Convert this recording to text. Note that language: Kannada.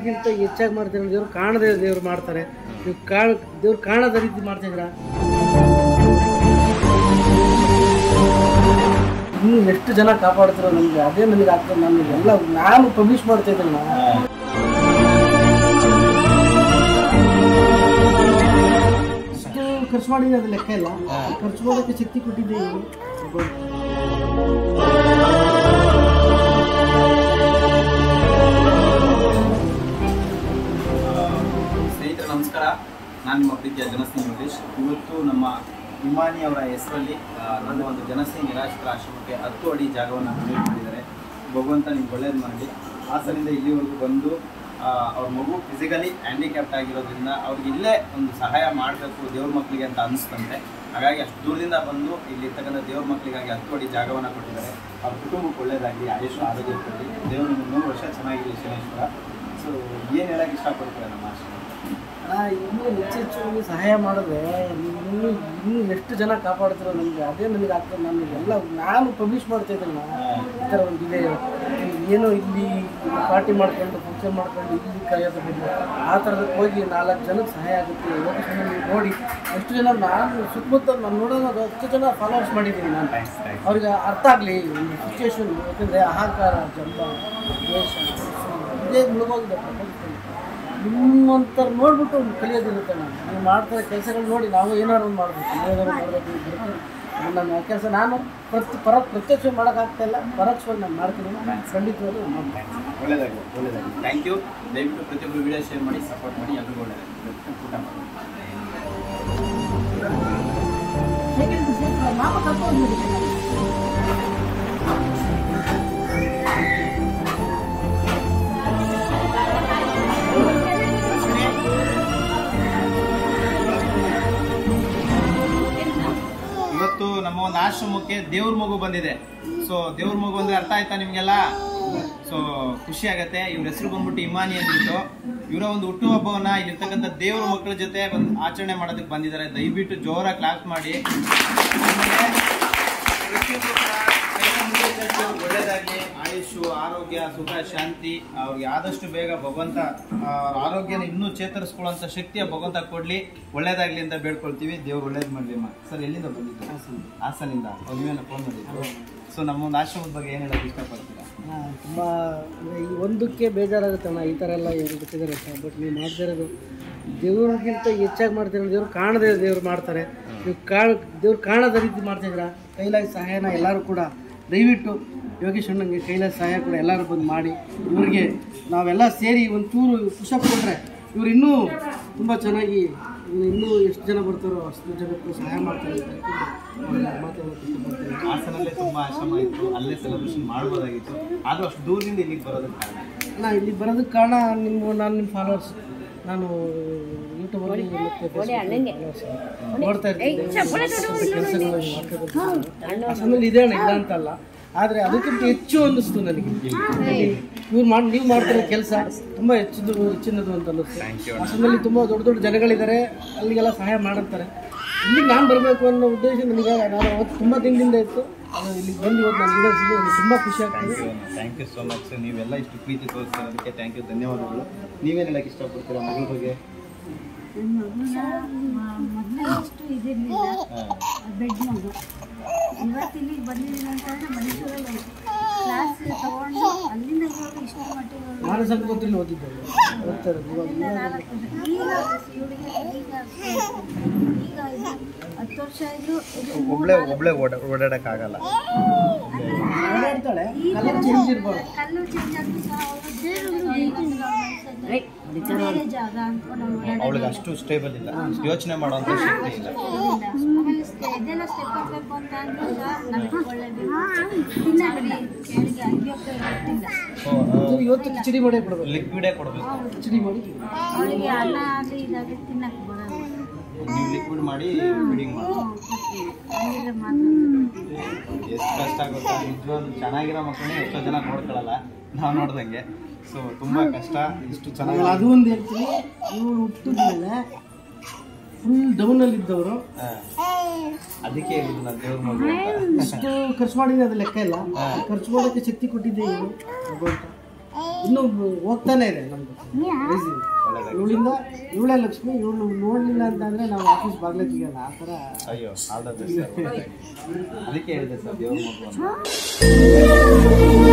ದೇವ್ರಿಗಿಂತ ಹೆಚ್ಚಾಗಿ ಮಾಡ್ತಾರೆ ದೇವ್ರು ಕಾಣದೇ ದೇವ್ರು ಮಾಡ್ತಾರೆ ನೀವು ಕಾಣ ದೇವ್ರು ಕಾಣದ ರೀತಿ ಮಾಡ್ತಿದ್ರ ನೀವು ಎಷ್ಟು ಜನ ಕಾಪಾಡ್ತಿರೋ ನಮ್ಗೆ ಅದೇ ನನಗೆ ಆಗ್ತದೆ ನನಗೆ ಎಲ್ಲ ನಾನು ಪಬ್ಲಿಷ್ ಮಾಡ್ತಾ ಇದ್ದೀನಿ ನಾನು ಎಷ್ಟು ಖರ್ಚು ಮಾಡಿದ್ರೆ ಅದು ಲೆಕ್ಕ ಇಲ್ಲ ಖರ್ಚು ಮಾಡೋಕ್ಕೆ ಶಕ್ತಿ ಕೊಟ್ಟಿದ್ದೆ ಇವ್ರು. ಸ್ನೇಹಿತರೆ ನಮಸ್ಕಾರ ನಾನು ನಿಮ್ಮ ಪ್ರೀತಿಯ ಜನಸ್ನೇಹಿ ಯೋಗೇಶ್ ಇವತ್ತು ನಮ್ಮ ವಿಮಾನಿ ಅವರ ಹೆಸರಲ್ಲಿ ಆ, ನನ್ನ ಒಂದು ಜನಸ್ನೇಹಿ ನಿರಾಶ್ರಿತರ ಆಶ್ರಮಕ್ಕೆ ಹತ್ತು ಅಡಿ ಜಾಗವನ್ನು ಡೊನೇಟ್ ಮಾಡಿದ್ದಾರೆ ಭಗವಂತ ನಿಮ್ಗೆ ಒಳ್ಳೇದು ಮಾಡಲಿ ಹಾಸನಿಂದ ಇಲ್ಲಿವರೆಗೂ ಬಂದು ಆ, ಅವ್ರ ಮಗು ಫಿಸಿಕಲಿ ಹ್ಯಾಂಡಿಕ್ಯಾಪ್ಟ್ ಆಗಿರೋದ್ರಿಂದ ಅವ್ರಿಗೆ ಇಲ್ಲೇ ಒಂದು ಸಹಾಯ ಮಾಡಬೇಕು ದೇವ್ರ ಮಕ್ಕಳಿಗೆ ಅಂತ ಅನಿಸ್ತಂತೆ ಹಾಗಾಗಿ ಅಷ್ಟು ದೂರದಿಂದ ಬಂದು ಇಲ್ಲಿ ಇರ್ತಕ್ಕಂಥ ದೇವ್ರ ಮಕ್ಕಳಿಗಾಗಿ ಹತ್ತು ಅಡಿ ಜಾಗವನ್ನು ಕೊಟ್ಟಿದ್ದಾರೆ ಅವ್ರ ಕುಟುಂಬಕ್ಕೆ ಒಳ್ಳೇದಾಗಲಿ ಆಯುಷ್ ಆರೋಗ್ಯ ಕೊಡಲಿ ದೇವರು ನೂರು ವರ್ಷ ಚೆನ್ನಾಗಿರಲಿ ಶನೇಶ್ವರ ಸೊ ಏನು ಹೇಳಕ್ಕೆ ಇಷ್ಟಪಡ್ತಾರೆ ನಮ್ಮ ಆಶ್ರಮ ಆ, ಇನ್ನೂ ಹೆಚ್ಚೆಚ್ಚು ಸಹಾಯ ಮಾಡಿದ್ರೆ ಇನ್ನೂ ಇನ್ನೂ ಎಷ್ಟು ಜನ ಕಾಪಾಡ್ತಿರೋ ನನಗೆ ಅದೇ ನನಗೆ ಆಗ್ತದೆ ನನಗೆ ಎಲ್ಲ ನಾನು ಪಬ್ಲಿಷ್ ಮಾಡ್ತಾ ಇದ್ದೀನಿ ನಾನು ಈ ಥರ ಒಂದು ಇದೆ ಏನೋ ಇಲ್ಲಿ ಪಾರ್ಟಿ ಮಾಡ್ಕೊಂಡು ಫಂಕ್ಷನ್ ಮಾಡ್ಕೊಂಡು ಇಲ್ಲಿ ಕರೆಯೋದು ಬಿಟ್ಟು ಆ ಥರದಕ್ಕೆ ಹೋಗಿ ನಾಲ್ಕು ಜನಕ್ಕೆ ಸಹಾಯ ಆಗುತ್ತೆ ಲೊಕೇಶನ್ ನೀವು ನೋಡಿ ಎಷ್ಟು ಜನ ನಾನು ಸುತ್ತಮುತ್ತ ನಾನು ನೋಡೋದು ಎಷ್ಟು ಜನ ಫಾಲೋವರ್ಸ್ ಮಾಡಿದ್ದೀನಿ ನಾನು ಥ್ಯಾಂಕ್ಸ್ ಥ್ಯಾಂಕ್ಸ್ ಅವ್ರಿಗೆ ಅರ್ಥ ಆಗಲಿ ಒಂದು ಸಿಚುವೇಶನ್ ಯಾಕಂದರೆ ಅಹಂಕಾರ ಜಂಬ ದ್ವೇಷ ಇದೇ ಮುಳುಗೋಗಿದೆ ಪ್ರಪಂಚದಲ್ಲಿ ನಿಮ್ಮಂತರ ನೋಡ್ಬಿಟ್ಟು ಒಂದು ಕಲಿಯೋದಿರುತ್ತೆ ನಾನು ನೀವು ಮಾಡ್ತಾರೆ ಕೆಲಸಗಳು ನೋಡಿ ನಾವು ಏನಾದ್ರು ಒಂದು ಮಾಡಬೇಕು ಏನಾದ್ರು ಮಾಡಬೇಕು ನನ್ನ ಕೆಲಸ ನಾನು ಪ್ರತಿ ಪರ ಪ್ರತ್ಯಕ್ಷ ಮಾಡೋಕ್ಕಾಗ್ತಾ ಇಲ್ಲ ಪರೋಕ್ಷವಾಗಿ ನಾನು ಮಾಡ್ತೀನಿ ಖಂಡಿತವಾಗ್ಲೂ ನಾನು ಮಾಡ್ತೀನಿ ಒಳ್ಳೇದಾಗಲಿ ಒಳ್ಳೇದಾಗಲಿ ಥ್ಯಾಂಕ್ ಯು ದಯವಿಟ್ಟು ಪ್ರತಿಯೊಬ್ಬರು ವಿಡಿಯೋ ಶೇರ್ ಮಾಡಿ ಸಪೋರ್ಟ್ ಮಾಡಿ ಎಲ್ರಿಗೂ ಒಳ್ಳೇದಾಗಲಿ ಊಟ ಮಾಡಿ ಇವತ್ತು ನಮ್ಮ ಒಂದು ಆಶ್ರಮಕ್ಕೆ ದೇವ್ರ ಮಗು ಬಂದಿದೆ ಸೊ ದೇವ್ರ ಮಗು ಅಂದ್ರೆ ಅರ್ಥ ಆಯ್ತಾ ನಿಮ್ಗೆಲ್ಲ ಸೊ ಖುಷಿ ಆಗತ್ತೆ ಇವ್ರ ಹೆಸರು ಬಂದ್ಬಿಟ್ಟು ಇಮಾನಿ ಅಂದ್ಬಿಟ್ಟು ಇವರ ಒಂದು ಹುಟ್ಟುಹಬ್ಬವನ್ನ ಇಲ್ಲಿರ್ತಕ್ಕಂಥ ದೇವ್ರ ಮಕ್ಕಳ ಜೊತೆ ಬಂದು ಆಚರಣೆ ಮಾಡೋದಕ್ಕೆ ಬಂದಿದ್ದಾರೆ ದಯವಿಟ್ಟು ಜೋರಾಗಿ ಕ್ಲಾಸ್ ಮಾಡಿ ಆಮೇಲೆ ಪ್ರತಿಯೊಬ್ರು ಕೂಡ ಕೈನ ಮುಂದೆ ಚಾಚಿ ಅವ್ರಿಗೆ ಒಳ್ಳೇದಾಗ್ಲಿ ಆಯುಷು ಆರೋಗ್ಯ ಸುಖ ಶಾಂತಿ ಅವ್ರಿಗೆ ಆದಷ್ಟು ಬೇಗ ಭಗವಂತ ಆ, ಅವ್ರ ಆರೋಗ್ಯನ ಇನ್ನೂ ಚೇತರಿಸ್ಕೊಳ್ಳೋಂಥ ಶಕ್ತಿಯ ಭಗವಂತ ಕೊಡ್ಲಿ ಒಳ್ಳೇದಾಗ್ಲಿ ಅಂತ ಬೇಡ್ಕೊಳ್ತೀವಿ ದೇವ್ರು ಒಳ್ಳೇದು ಮಾಡ್ಲಿ ಅಮ್ಮ ಸರ್ ಎಲ್ಲಿಂದ ಬಂದಿದ್ದು ಹಾಸನಿಂದ ನೀವೇನ ಫೋನ್ ಮಾಡಿದ್ದು ಸೊ ನಮ್ಮ ಒಂದು ಆಶ್ರಮದ ಬಗ್ಗೆ ಏನು ಹೇಳೋಕೆ ಇಷ್ಟಪಡ್ತೀರಾ ತುಂಬ ಅಂದರೆ ಈ ಒಂದಕ್ಕೆ ಬೇಜಾರಾಗುತ್ತೆ ಅಣ್ಣ ಈ ಥರ ಎಲ್ಲ ಹೇಳ್ಬಿಟ್ಟಿದ್ದಾರೆ ಬಟ್ ನೀವು ಮಾಡ್ತಾ ಇರೋದು ದೇವ್ರಿಗಿಂತ ಹೆಚ್ಚಾಗಿ ಮಾಡ್ತೀರ ದೇವ್ರು ಕಾಣದೇ ದೇವ್ರು ಮಾಡ್ತಾರೆ ನೀವು ಕಾಣ ದೇವ್ರು ಕಾಣದ ರೀತಿ ಮಾಡ್ತಿದ್ರ ಕೈಲಾಗಿ ಸಹಾಯನ ಎಲ್ಲರೂ ಕೂಡ ದಯವಿಟ್ಟು ಯೋಗೇಶ್ ಅಣ್ಣಂಗೆ ಕೈಲಾಗಿ ಸಹಾಯ ಕೂಡ ಎಲ್ಲರೂ ಬಂದು ಮಾಡಿ ಇವ್ರಿಗೆ ನಾವೆಲ್ಲ ಸೇರಿ ಒಂದು ಚೂರು ಪುಷಪ್ ಕೊಟ್ಟರೆ ಇವ್ರು ಇನ್ನೂ ತುಂಬ ಚೆನ್ನಾಗಿ ಇನ್ನು ಇನ್ನೂ ಎಷ್ಟು ಜನ ಬರ್ತಾರೋ ಅಷ್ಟು ಜನಕ್ಕೂ ಸಹಾಯ ಮಾಡ್ತಾರೆ ಅಂತ ಹೇಳ್ಕೊಂಡು ಮಾತಾಡೋಕೆ ಇಷ್ಟಪಡ್ತೀನಿ ಹಾಸನಲ್ಲೇ ತುಂಬಾ ಆಶ್ರಮ ಇತ್ತು ಅಲ್ಲೇ ಸೆಲೆಬ್ರೇಷನ್ ಮಾಡ್ಬೋದಾಗಿತ್ತು ಆದ್ರೂ ಅಷ್ಟು ದೂರದಿಂದ ಇಲ್ಲಿಗೆ ಬರೋದಕ್ಕೆ ಕಾರಣ ನಾ ಇಲ್ಲಿ ಬರೋದಕ್ಕೆ ಕಾರಣ ನಿಮ್ಮ ನಾನು ನಿಮ್ಮ ಫಾಲೋವರ್ಸ್ ನಾನು ಯೂಟ್ಯೂಬಲ್ಲಿ ಮತ್ತೆ followers ನೋಡ್ತಾ ಇರ್ತೀನಿ ಕೆಲಸಗಳು ಹಾಸನಲ್ಲಿ ಇದೆ ಅಣ್ಣ ಇಲ್ಲ ಅಂತಲ್ಲ ಆದರೆ ಅದಕ್ಕಿಂತ ಹೆಚ್ಚು ಅನ್ನಿಸ್ತು ನನಗೆ ಇವ್ರು ಮಾಡಿ ನೀವು ಮಾಡ್ತಿರೋ ಕೆಲಸ ತುಂಬ ಹೆಚ್ಚಿದು ಹೆಚ್ಚಿನದು ಅಂತ ಅನ್ನಿಸ್ತು ಹಾಸನಲ್ಲಿ ತುಂಬ ದೊಡ್ಡ ದೊಡ್ಡ ಜನಗಳಿದ್ದಾರೆ ಅಲ್ಲಿಗೆಲ್ಲ ಸಹಾಯ ಮಾಡುತ್ತಾರೆ ಇಲ್ಲಿಗೆ ನಾನು ಬರಬೇಕು ಅನ್ನೋ ಉದ್ದೇಶ ನನಗೆ ನಾನು ಅವತ್ತು ತುಂಬ ದಿನದಿಂದ ಇತ್ತು ಅದು ಇಲ್ಲಿಗೆ ಬಂದು ಇವತ್ತು ನಾನು ಲೀಡರ್ಸಿಗೆ ತುಂಬ ಖುಷಿ ಆಗ್ತದೆ ಥ್ಯಾಂಕ್ ಯು ಸೋ ಮಚ್ ನೀವೆಲ್ಲ ಇಷ್ಟು ಪ್ರೀತಿ ತೋರಿಸ್ತಿರೋದಕ್ಕೆ ಥ್ಯಾಂಕ್ ಯು ಧನ್ಯವಾದಗಳು ನೀವೇನು ಹೇಳಕ್ಕೆ ಇಷ್ಟಪಡ್ತೀರಾ ಮಗಳ ಬಗ್ಗೆ ಮೊದಲೇ ಅಷ್ಟು ಇದಿರಲಿಲ್ಲ ಬೆಡ್ ಮಗು ಇವತ್ತು ಇಲ್ಲಿಗೆ ಬಂದಿದ್ದೀನಿ ಅಂತಂದ್ರೆ ಮೈಸೂರಲ್ಲಿ ಕ್ಲಾಸ್ ತಗೊಂಡು ಅಲ್ಲಿಂದ ಇವಾಗ ಇಷ್ಟು ಮಟ್ಟಿಗೆ ಅವ್ಳು ನಾನು ಸಂಸ್ಕೃತಿಲಿ ಓದಿದ್ದೆ ಓದ್ತಾ ಇರೋದು ಇವಾಗ ಇಲ್ಲಿಂದ ನಾಲ್ಕು ಈಗ ಇವಳಿಗೆ ಈಗ ಈಗ ಇದು ಹತ್ತು ವರ್ಷ ಇದು ಇದು ಒಬ್ಳೆ ಒಬ್ಳೆ ಓಡಾಡಕ್ಕಾಗಲ್ಲ ಓಡಾಡ್ತಾಳೆ ಕಲರ್ ಚೇಂಜ್ ಇರ್ಬಾರ್ದು ಕಲ್ಲು ಚೇಂಜ್ ಆದ್ರೂ ಸಹ ಅವಳು ಬೇರೆ ಜಾಗ ಅನ್ಕೊಂಡು ಅವ್ಳು ಅವಳಿಗೆ ಓಡಾಡೋದಿಲ್ಲ. ಅಷ್ಟು ಸ್ಟೇಬಲ್ ಇಲ್ಲ ಯೋಚನೆ ಮಾಡುವಂಥ ಶಕ್ತಿ ಇಲ್ಲ ಇಲ್ಲ. ಆಮೇಲೆ ಸ್ಟೆ- ಇದೆಲ್ಲ ಸ್ಟೆಪ್ ಹಾಕ್ಬೇಕು ಅಂತ ಅಂದ್ರೂ ಸಹ ನಾವು ಇಟ್ಕೊಳ್ಳೇಬೇಕು ತಿನ್ನಕ್ಕೆ ಕೇಳಿಗೆ ಅಯ್ಯಪ್ಪ ಗೊತ್ತಿಲ್ಲ ಇದು ಇವತ್ತು ಕಿಚಡಿ ಮಾಡೇ ಕೊಡಬೇಕು ಲಿಕ್ವಿಡೇ ಕೊಡಬೇಕು ಕಿಚಡಿ ಮಾಡಿ ಅವಳಿಗೆ ಅನ್ನ ಆಗಲಿ ಇದಾಗಲಿ ತಿನ್ನಕ್ಕೆ ಬರೋದು ನೀವು ಲಿಕ್ವಿಡ್ ಮಾಡಿ ಫೀಡಿಂಗ್ ಮಾಡಿ ಹಂಗಿದ್ರೆ ಮಾತ್ರ ಎಷ್ಟು ಕಷ್ಟ ಆಗುತ್ತಾ ನಿಜವಾಗ್ಲೂ ಚೆನ್ನಾಗಿರೋ ಮಕ್ಕಳನ್ನೇ ಎಷ್ಟೋ ಜನ ನೋಡ್ಕೊಳ್ಳಲ್ಲ ನಾವು ನೋಡ್ದಂಗೆ ಸೊ ತುಂಬಾ ಕಷ್ಟ ಇಷ್ಟು ಚೆನ್ನಾಗಿ ಆಮೇಲೆ ಅದು ಒಂದು ಹೇಳ್ತೀನಿ ಇವಳು ಹುಟ್ಟಿದ ಮೇಲೆ ಫುಲ್ ಡೌನಲ್ಲಿ ಇದ್ದವರು ಹಾ. ಅದಕ್ಕೆ ಹೇಳಿದ್ದು ನಾನು ದೇವ್ರ ಮಗು ಅಂತ ಇಷ್ಟು ಖರ್ಚು ಮಾಡಿದ್ರೆ ಅದು ಲೆಕ್ಕ ಇಲ್ಲ ಖರ್ಚು ಮಾಡೋಕ್ಕೆ ಶಕ್ತಿ ಕೊಟ್ಟಿದ್ದೆ ಇವರು ಭಗವಂತ ಇನ್ನೂ ಹೋಗ್ತಾನೆ ಇದೆ ನಮ್ದು crazy. ಇವಳಿಂದ ಇವಳೇ ಲಕ್ಷ್ಮಿ ಇವಳು ನೋಡ್ಲಿಲ್ಲ ಅಂತಂದ್ರೆ ನಾವು ಆಫೀಸ್ ಬಾಗ್ಲೇ ತೆಗಿಯಲ್ಲ ಆ ಥರ ಅಯ್ಯೋ ಆಲ್ ದ ಬೆಸ್ಟ್ ಅದಕ್ಕೆ ಹೇಳಿದೆ ಸರ್ ದೇವ್ರ ಮಗು ಅಂತ